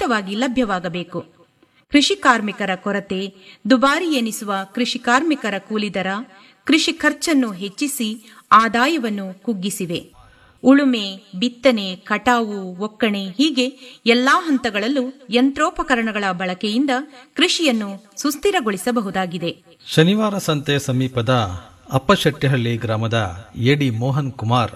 ಮುಕ್ತವಾಗಿ ಲಭ್ಯವಾಗಬೇಕು ಕೃಷಿ ಕಾರ್ಮಿಕರ ಕೊರತೆ ದುಬಾರಿ ಎನಿಸುವ ಕೃಷಿ ಕಾರ್ಮಿಕರ ಕೂಲಿದರ ಕೃಷಿ ಖರ್ಚನ್ನು ಹೆಚ್ಚಿಸಿ ಆದಾಯವನ್ನು ಕುಗ್ಗಿಸಿವೆ ಉಳುಮೆ ಬಿತ್ತನೆ ಕಟಾವು ಒಕ್ಕಣೆ ಹೀಗೆ ಎಲ್ಲಾ ಹಂತಗಳಲ್ಲೂ ಯಂತ್ರೋಪಕರಣಗಳ ಬಳಕೆಯಿಂದ ಕೃಷಿಯನ್ನು ಸುಸ್ಥಿರಗೊಳಿಸಬಹುದಾಗಿದೆ ಶನಿವಾರ ಸಂತೆ ಸಮೀಪದ ಅಪ್ಪಶೆಟ್ಟಿಹಳ್ಳಿ ಗ್ರಾಮದ ಎಡಿ ಮೋಹನ್ ಕುಮಾರ್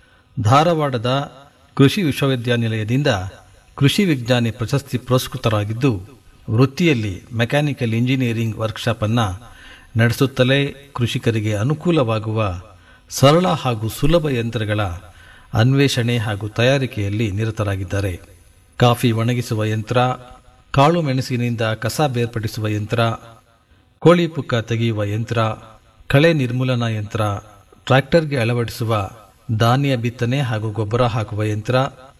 ಧಾರವಾಡದ ಕೃಷಿ ವಿಶ್ವವಿದ್ಯಾನಿಲಯದಿಂದ ಕೃಷಿ ವಿಜ್ಞಾನಿ ಪ್ರಶಸ್ತಿ ಪುರಸ್ಕೃತರಾಗಿದ್ದು ವೃತ್ತಿಯಲ್ಲಿ ಮೆಕ್ಯಾನಿಕಲ್ ಇಂಜಿನಿಯರಿಂಗ್ ವರ್ಕ್ಶಾಪ್ ಅನ್ನ ನಡೆಸುತ್ತಲೇ ಕೃಷಿಕರಿಗೆ ಅನುಕೂಲವಾಗುವ ಸರಳ ಹಾಗೂ ಸುಲಭ ಯಂತ್ರಗಳ ಅನ್ವೇಷಣೆ ಹಾಗೂ ತಯಾರಿಕೆಯಲ್ಲಿ ನಿರತರಾಗಿದ್ದಾರೆ ಕಾಫಿ ಒಣಗಿಸುವ ಯಂತ್ರ ಕಾಳು ಮೆಣಸಿನಿಂದ ಕಸ ಬೇರ್ಪಡಿಸುವ ಯಂತ್ರ ಕೋಳಿ ಪುಕ್ಕ ತೆಗೆಯುವ ಯಂತ್ರ ಕಳೆ ನಿರ್ಮೂಲನಾ ಯಂತ್ರ ಟ್ರ್ಯಾಕ್ಟರ್ಗೆ ಅಳವಡಿಸುವ ಧಾನ್ಯ ಬಿತ್ತನೆ ಹಾಗೂ ಗೊಬ್ಬರ ಹಾಕುವ ಯಂತ್ರ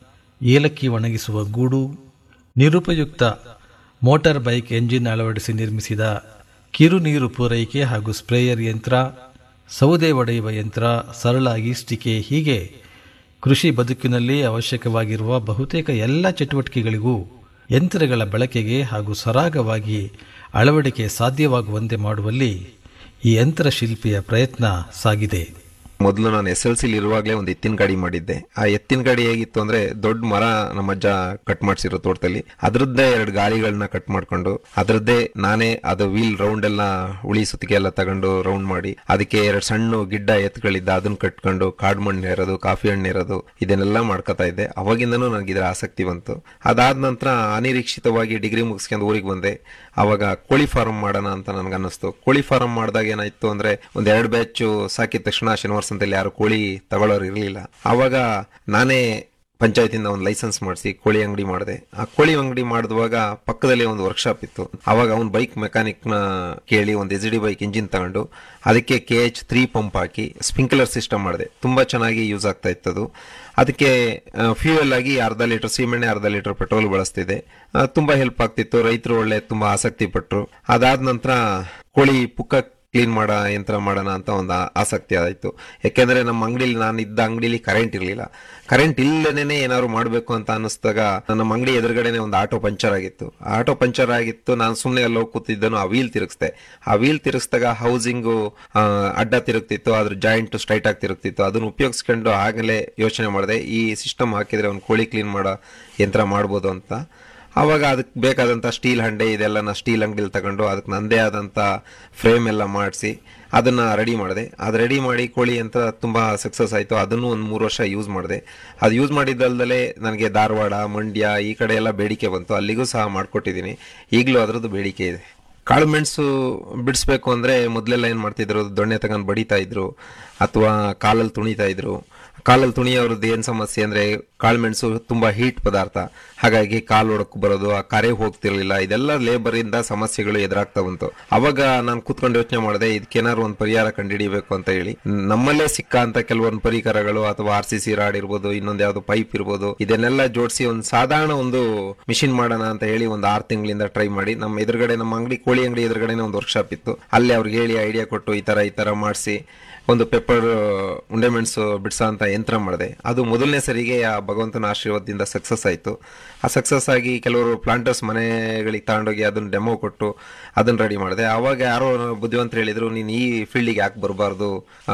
ಏಲಕ್ಕಿ ಒಣಗಿಸುವ ಗೂಡು ನಿರುಪಯುಕ್ತ ಮೋಟಾರ್ ಬೈಕ್ ಎಂಜಿನ್ ಅಳವಡಿಸಿ ನಿರ್ಮಿಸಿದ ಕಿರು ನೀರು ಪೂರೈಕೆ ಹಾಗೂ ಸ್ಪ್ರೇಯರ್ ಯಂತ್ರ ಸೌದೆ ಒಡೆಯುವ ಯಂತ್ರ ಸರಳ ಈಸ್ಟಿಕೆ ಹೀಗೆ ಕೃಷಿ ಬದುಕಿನಲ್ಲಿ ಅವಶ್ಯಕವಾಗಿರುವ ಬಹುತೇಕ ಎಲ್ಲ ಚಟುವಟಿಕೆಗಳಿಗೂ ಯಂತ್ರಗಳ ಬಳಕೆಗೆ ಹಾಗೂ ಸರಾಗವಾಗಿ ಅಳವಡಿಕೆ ಸಾಧ್ಯವಾಗುವಂತೆ ಮಾಡುವಲ್ಲಿ ಈ ಯಂತ್ರ ಶಿಲ್ಪಿಯ ಪ್ರಯತ್ನ ಸಾಗಿದೆ ಮೊದಲು ನಾನು ಎಸ್ ಎಲ್ ಸಿಲಿ ಇರುವಾಗಲೇ ಒಂದು ಎತ್ತಿನ ಗಾಡಿ ಮಾಡಿದ್ದೆ ಆ ಎತ್ತಿನ ಗಾಡಿ ಹೇಗಿತ್ತು ಅಂದ್ರೆ ದೊಡ್ಡ ಮರ ನಮ್ಮ ಅಜ್ಜ ಕಟ್ ಮಾಡಿಸಿರೋ ತೋಟದಲ್ಲಿ ಅದ್ರದ್ದೇ ಎರಡು ಗಾಲಿಗಳನ್ನ ಕಟ್ ಮಾಡ್ಕೊಂಡು ಅದ್ರದ್ದೇ ನಾನೇ ಅದು ವೀಲ್ ರೌಂಡ್ ಎಲ್ಲ ಉಳಿ ಸುತ್ತಿಗೆ ಎಲ್ಲ ತಗೊಂಡು ರೌಂಡ್ ಮಾಡಿ ಅದಕ್ಕೆ ಎರಡು ಸಣ್ಣ ಗಿಡ್ಡ ಎತ್ತುಗಳಿದ್ದ ಅದನ್ನ ಕಟ್ಕೊಂಡು ಕಾಡು ಮಣ್ಣು ಇರೋದು ಕಾಫಿ ಹಣ್ಣು ಇರೋದು ಇದನ್ನೆಲ್ಲ ಮಾಡ್ಕೊತಾ ಇದ್ದೆ ಅವಾಗಿಂದನೂ ನನಗೆ ಇದರ ಆಸಕ್ತಿ ಬಂತು ಅದಾದ ನಂತರ ಅನಿರೀಕ್ಷಿತವಾಗಿ ಡಿಗ್ರಿ ಮುಗಿಸ್ಕೊಂಡು ಊರಿಗೆ ಬಂದೆ ಅವಾಗ ಕೋಳಿ ಫಾರ್ಮ್ ಮಾಡೋಣ ಅಂತ ನನ್ಗೆ ಅನ್ನಿಸ್ತು ಕೋಳಿ ಫಾರ್ಮ್ ಮಾಡಿದಾಗ ಏನಾಯ್ತು ಅಂದ್ರೆ ಒಂದ್ ಎರಡು ಬ್ಯಾಚ್ ಸಾಕಿದ ತಕ್ಷಣ ಶನಿವಾರ ಸಂತೆಯಲ್ಲಿ ಯಾರು ಕೋಳಿ ತಗೊಳ್ಳೋರು ಇರಲಿಲ್ಲ ಅವಾಗ ನಾನೇ ಪಂಚಾಯತಿಂದ ಒಂದು ಲೈಸೆನ್ಸ್ ಮಾಡಿಸಿ ಕೋಳಿ ಅಂಗಡಿ ಮಾಡಿದೆ ಆ ಕೋಳಿ ಅಂಗಡಿ ಮಾಡಿದುವಾಗ ಪಕ್ಕದಲ್ಲಿ ಒಂದು ವರ್ಕ್ಶಾಪ್ ಇತ್ತು ಅವಾಗ ಅವ್ನು ಬೈಕ್ ಮೆಕ್ಯಾನಿಕ್ ನ ಕೇಳಿ ಒಂದು ಎಸ್ ಡಿ ಬೈಕ್ ಇಂಜಿನ್ ತಗೊಂಡು ಅದಕ್ಕೆ ಕೆ ಎಚ್ ತ್ರೀ ಪಂಪ್ ಹಾಕಿ ಸ್ಪ್ರಿಂಕ್ಲರ್ ಸಿಸ್ಟಮ್ ಮಾಡಿದೆ ತುಂಬಾ ಚೆನ್ನಾಗಿ ಯೂಸ್ ಆಗ್ತಾ ಇತ್ತದು ಅದಕ್ಕೆ ಫ್ಯೂಯಲ್ ಆಗಿ ಅರ್ಧ ಲೀಟರ್ ಸೀಮೆಣ್ಣೆ ಅರ್ಧ ಲೀಟರ್ ಪೆಟ್ರೋಲ್ ಬಳಸ್ತಿದೆ ಆ, ತುಂಬಾ ಹೆಲ್ಪ್ ಆಗ್ತಿತ್ತು ರೈತರು ಒಳ್ಳೆ ತುಂಬಾ ಆಸಕ್ತಿ ಪಟ್ರು ಅದಾದ ನಂತರ ಕೋಳಿ ಪುಕ್ಕ ಕ್ಲೀನ್ ಮಾಡೋ ಯಂತ್ರ ಮಾಡೋಣ ಅಂತ ಒಂದು ಆ- ಆಸಕ್ತಿ ಆಯಿತು ಯಾಕೆಂದ್ರೆ ನಮ್ಮ ಅಂಗಡಿಲಿ ನಾನು ಇದ್ದ ಅಂಗಡಿಲಿ ಕರೆಂಟ್ ಇರಲಿಲ್ಲ ಕರೆಂಟ್ ಇಲ್ಲದೇನೆ ಏನಾದ್ರು ಮಾಡಬೇಕು ಅಂತ ಅನ್ನಿಸ್ದಾಗ ನಮ್ಮ ಅಂಗಡಿ ಎದುರುಗಡೆನೆ ಒಂದು ಆಟೋ ಪಂಚರ್ ಆಗಿತ್ತು ಆ ಆಟೋ ಪಂಚರ್ ಆಗಿತ್ತು ನಾನು ಸುಮ್ಮನೆ ಅಲ್ಲಿ ಹೋಗಿ ಕೂತಿದ್ದನು ಆ ವೀಲ್ ತಿರುಗಿಸ್ದೆ ಆ ವೀಲ್ ತಿರುಗಿಸಿದಾಗ ಹೌಸಿಂಗು ಅಡ್ಡ ತಿರುಗ್ತಿತ್ತು ಅದ್ರ ಜಾಯಿಂಟ್ ಸ್ಟ್ರೈಟ್ ಆಗಿ ತಿರುಗ್ತಿತ್ತು ಅದನ್ನ ಉಪಯೋಗಿಸ್ಕೊಂಡು ಆಗಲೇ ಯೋಚನೆ ಮಾಡಿದೆ ಈ ಸಿಸ್ಟಮ್ ಹಾಕಿದ್ರೆ ಒಂದು ಕೋಳಿ ಕ್ಲೀನ್ ಮಾಡೋ ಯಂತ್ರ ಮಾಡ್ಬೋದು ಅಂತ ಆವಾಗ ಅದಕ್ಕೆ ಬೇಕಾದಂಥ ಸ್ಟೀಲ್ ಹಂಡೆ ಇದೆಲ್ಲ ನಾ ಸ್ಟೀಲ್ ಅಂಗಡಿಲಿ ತಗೊಂಡು ಅದಕ್ಕೆ ನಂದೇ ಆದಂಥ ಫ್ರೇಮ್ ಎಲ್ಲ ಮಾಡಿಸಿ ಅದನ್ನ ರೆಡಿ ಮಾಡಿದೆ ಅದು ರೆಡಿ ಮಾಡಿ ಕೋಳಿ ಅಂತ ತುಂಬ ಸಕ್ಸಸ್ ಆಯಿತು ಅದನ್ನು ಒಂದು ಮೂರು ವರ್ಷ ಯೂಸ್ ಮಾಡಿದೆ ಅದು ಯೂಸ್ ಮಾಡಿದ್ದಲ್ದಲೇ ನನಗೆ ಧಾರವಾಡ ಮಂಡ್ಯ ಈ ಕಡೆ ಎಲ್ಲ ಬೇಡಿಕೆ ಬಂತು ಅಲ್ಲಿಗೂ ಸಹ ಮಾಡಿಕೊಟ್ಟಿದ್ದೀನಿ ಈಗಲೂ ಅದರದ್ದು ಬೇಡಿಕೆ ಇದೆ ಕಾಳು ಮೆಣಸು ಬಿಡಿಸ್ಬೇಕು ಅಂದ್ರೆ ಮೊದಲೆಲ್ಲ ಏನು ಮಾಡ್ತಿದ್ರು ದೊಣ್ಣೆ ತಗೊಂಡು ಬಡಿತಾ ಇದ್ರು ಅಥವಾ ಕಾಲಲ್ಲಿ ತುಣಿತಾ ಇದ್ರು ಕಾಲಲ್ಲಿ ತುಣಿಯೋರದ್ದು ಏನು ಸಮಸ್ಯೆ ಅಂದ್ರೆ ಕಾಳುಮೆಣಸು ತುಂಬಾ ಹೀಟ್ ಪದಾರ್ಥ ಹಾಗಾಗಿ ಕಾಲು ಒಡಕ್ ಬರೋದು ಆ ಕರೆ ಹೋಗ್ತಿರ್ಲಿಲ್ಲ ಇದೆಲ್ಲ ಲೇಬರ್ ಇಂದ ಸಮಸ್ಯೆಗಳು ಎದುರಾಗ್ತಾ ಬಂತು ಅವಾಗ ನಾನು ಕೂತ್ಕೊಂಡು ಯೋಚನೆ ಮಾಡಿದೆ ಇದಕ್ಕೇನಾದ್ರು ಒಂದು ಪರಿಹಾರ ಕಂಡುಹಿಡಿಬೇಕು ಅಂತ ಹೇಳಿ ನಮ್ಮಲ್ಲೇ ಸಿಕ್ಕ ಅಂತ ಕೆಲವೊಂದು ಪರಿಕರಗಳು ಅಥವಾ ಆರ್ ಸಿ ಸಿ ರಾಡ್ ಇರ್ಬೋದು ಇನ್ನೊಂದು ಯಾವ್ದು ಪೈಪ್ ಇರ್ಬೋದು ಇದನ್ನೆಲ್ಲ ಜೋಡಿಸಿ ಒಂದು ಸಾಧಾರಣ ಒಂದು ಮಿಷಿನ್ ಮಾಡೋಣ ಅಂತ ಹೇಳಿ ಒಂದು ಆರು ತಿಂಗಳಿಂದ ಟ್ರೈ ಮಾಡಿ ನಮ್ಮ ಎದುರುಗಡೆ ನಮ್ಮ ಅಂಗಡಿ ಕೋಳಿ ಅಂಗಡಿ ಎದುರುಗಡೆನೆ ಒಂದು ವರ್ಕ್ಶಾಪ್ ಇತ್ತು ಅಲ್ಲಿ ಅವ್ರಿಗೆ ಹೇಳಿ ಐಡಿಯಾ ಕೊಟ್ಟು ಈ ತರ ಈ ತರ ಮಾಡಿಸಿ ಒಂದು ಪೆಪ್ಪರ್ ಉಂಡೆ ಮೆಣಸು ಬಿಡ್ಸೋ ಅಂತ ಯಂತ್ರ ಮಾಡಿದೆ ಅದು ಮೊದಲನೇ ಸರಿಗೆ ಆ ಭಗವಂತನ ಆಶೀರ್ವಾದದಿಂದ ಸಕ್ಸಸ್ ಆಯಿತು ಆ ಸಕ್ಸಸ್ ಆಗಿ ಕೆಲವರು ಪ್ಲಾಂಟರ್ಸ್ ಮನೆಗಳಿಗೆ ತಗೊಂಡೋಗಿ ಅದನ್ನ ಡೆಮೋ ಕೊಟ್ಟು ಅದನ್ನ ರೆಡಿ ಮಾಡಿದೆ ಅವಾಗ ಯಾರೋ ಬುದ್ಧಿವಂತರು ಹೇಳಿದ್ರು ನೀನು ಈ ಫೀಲ್ಡಿಗೆ ಯಾಕೆ ಬರಬಾರ್ದು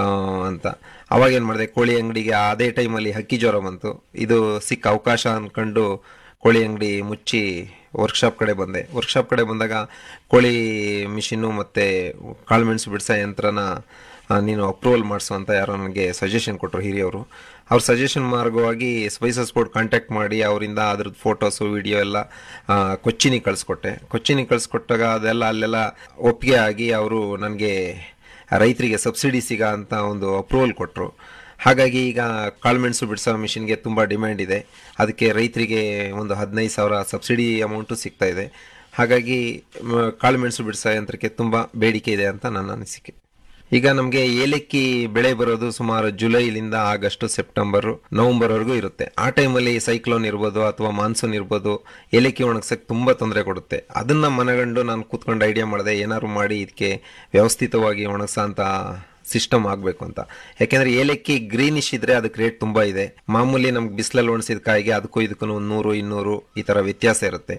ಅಂತ ಅವಾಗ ಏನು ಮಾಡಿದೆ ಕೋಳಿ ಅಂಗಡಿಗೆ ಅದೇ ಟೈಮಲ್ಲಿ ಹಕ್ಕಿ ಜ್ವರ ಬಂತು ಇದು ಸಿಕ್ಕ ಅವಕಾಶ ಅನ್ಕೊಂಡು ಕೋಳಿ ಅಂಗಡಿ ಮುಚ್ಚಿ ವರ್ಕ್ಶಾಪ್ ಕಡೆ ಬಂದೆ ವರ್ಕ್ಶಾಪ್ ಕಡೆ ಬಂದಾಗ ಕೋಳಿ ಮಿಷಿನ್ನು ಮತ್ತು ಕಾಳುಮೆಣಸು ಬಿಡಿಸೋ ಯಂತ್ರನ ಆ, ನೀನು ಅಪ್ರೂವಲ್ ಮಾಡಿಸು ಅಂತ ಯಾರೋ ನನಗೆ ಸಜೆಷನ್ ಕೊಟ್ಟರು ಹಿರಿಯವರು ಅವ್ರ ಸಜೆಷನ್ ಮಾರ್ಗವಾಗಿ ಸ್ಪೈಸಸ್ ಬೋರ್ಡ್ ಕಾಂಟ್ಯಾಕ್ಟ್ ಮಾಡಿ ಅವರಿಂದ ಅದ್ರದ್ದು ಫೋಟೋಸು ವಿಡಿಯೋ ಎಲ್ಲ ಆ, ಕೊಚ್ಚಿನಿಗೆ ಕಳಿಸ್ಕೊಟ್ಟೆ ಕೊಚ್ಚಿನಿಗೆ ಕಳಿಸ್ಕೊಟ್ಟಾಗ ಅದೆಲ್ಲ ಅಲ್ಲೆಲ್ಲ ಒಪ್ಪಿಗೆ ಆಗಿ ಅವರು ನನಗೆ ರೈತರಿಗೆ ಸಬ್ಸಿಡಿ ಸಿಗ ಅಂತ ಒಂದು ಅಪ್ರೂವಲ್ ಕೊಟ್ಟರು ಹಾಗಾಗಿ ಈಗ ಕಾಳುಮೆಣಸು ಬಿಡಿಸೋ ಮಿಷಿನ್ಗೆ ತುಂಬ ಡಿಮ್ಯಾಂಡ್ ಇದೆ ಅದಕ್ಕೆ ರೈತರಿಗೆ ಒಂದು ಹದಿನೈದು ಸಾವಿರ ಸಬ್ಸಿಡಿ ಅಮೌಂಟು ಸಿಗ್ತಾ ಇದೆ ಹಾಗಾಗಿ ಮ, ಕಾಳುಮೆಣಸು ಬಿಡಿಸೋ ಯಂತ್ರಕ್ಕೆ ತುಂಬ ಬೇಡಿಕೆ ಇದೆ ಅಂತ ನನ್ನ ಅನಿಸಿಕೆ ಈಗ ನಮಗೆ ಏಲಕ್ಕಿ ಬೆಳೆ ಬರೋದು ಸುಮಾರು ಜುಲೈಲಿಂದ ಆಗಸ್ಟ್ ಸೆಪ್ಟೆಂಬರ್ ನವೆಂಬರ್ವರೆಗೂ ಇರುತ್ತೆ ಆ ಟೈಮಲ್ಲಿ ಸೈಕ್ಲೋನ್ ಇರ್ಬೋದು ಅಥವಾ ಮಾನ್ಸೂನ್ ಇರ್ಬೋದು ಏಲಕ್ಕಿ ಒಣಗ್ಸಕ್ಕೆ ತುಂಬಾ ತೊಂದರೆ ಕೊಡುತ್ತೆ ಅದನ್ನ ಮನಗಂಡು ನಾನು ಕೂತ್ಕೊಂಡು ಐಡಿಯಾ ಮಾಡಿದೆ ಏನಾದ್ರು ಮಾಡಿ ಇದಕ್ಕೆ ವ್ಯವಸ್ಥಿತವಾಗಿ ಒಣಗ್ಸೋ ಅಂತ ಸಿಸ್ಟಮ್ ಆಗಬೇಕು ಅಂತ ಯಾಕೆಂದ್ರೆ ಏಲಕ್ಕಿ ಗ್ರೀನಿಶ್ ಇದ್ರೆ ಅದಕ್ಕೆ ರೇಟ್ ತುಂಬಾ ಇದೆ ಮಾಮೂಲಿ ನಮ್ಗೆ ಬಿಸಿಲಲ್ಲಿ ಒಣಸಿದ ಕಾಯಿಗೆ ಅದಕ್ಕೂ ಇದಕ್ಕೂ ಒಂದು ನೂರು ಇನ್ನೂರು ಈ ತರ ವ್ಯತ್ಯಾಸ ಇರುತ್ತೆ